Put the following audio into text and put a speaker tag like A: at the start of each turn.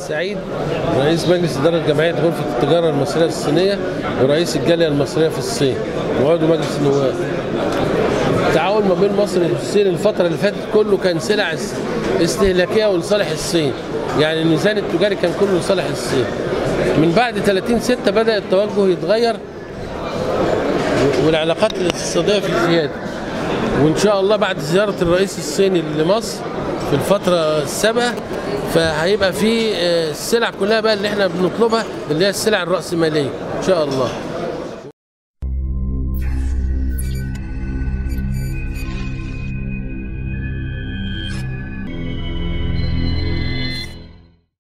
A: سعيد رئيس مجلس إدارة جمعية غرفة التجارة المصرية الصينية ورئيس الجالية المصرية في الصين وعضو مجلس النواب التعاون ما بين مصر والصين الفترة اللي فاتت كله كان سلع اس- استهلاكية ولصالح الصين يعني الميزان التجاري كان كله لصالح الصين من بعد 30 6 بدأ التوجه يتغير والعلاقات الاقتصادية في زيادة وإن شاء الله بعد زيارة الرئيس الصيني لمصر في الفترة السابقة فهيبقى في آه، السلع كلها بقى اللي احنا بنطلبها اللي هي السلع الرأسمالية إن شاء الله